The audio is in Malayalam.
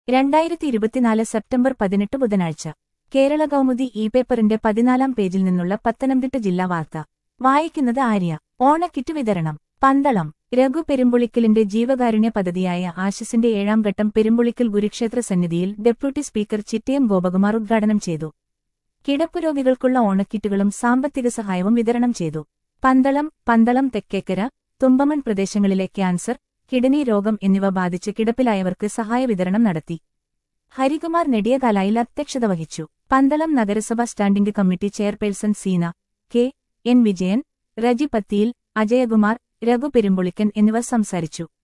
രണ്ടായിരത്തി ഇരുപത്തിനാല് സെപ്റ്റംബർ പതിനെട്ട് ബുധനാഴ്ച കേരള കൗമുദി ഇ പേപ്പറിന്റെ പതിനാലാം പേജിൽ നിന്നുള്ള പത്തനംതിട്ട ജില്ലാ വാർത്ത വായിക്കുന്നത് ആര്യ ഓണക്കിറ്റ് വിതരണം പന്തളം രഘു പെരുമ്പുളിക്കലിന്റെ ജീവകാരുണ്യ പദ്ധതിയായ ആശിസിന്റെ ഏഴാം ഘട്ടം പെരുമ്പുളിക്കൽ ഗുരുക്ഷേത്ര സന്നിധിയിൽ ഡെപ്യൂട്ടി സ്പീക്കർ ചിറ്റയം ഗോപകുമാർ ഉദ്ഘാടനം ചെയ്തു കിടപ്പുരോഗികൾക്കുള്ള ഓണക്കിറ്റുകളും സാമ്പത്തിക സഹായവും വിതരണം ചെയ്തു പന്തളം പന്തളം തെക്കേക്കര തുമ്പമൺ പ്രദേശങ്ങളിലെ ക്യാൻസർ കിഡ്നി രോഗം എന്നിവ ബാധിച്ച് കിടപ്പിലായവർക്ക് സഹായ വിതരണം നടത്തി ഹരികുമാർ നെടിയകാലായിൽ അധ്യക്ഷത വഹിച്ചു പന്തളം നഗരസഭ standing committee chairperson Seena K N Vijayan Reji Pathiyil Ajayakumar Raghu Perumpulikkan എന്നിവർ സംസാരിച്ചു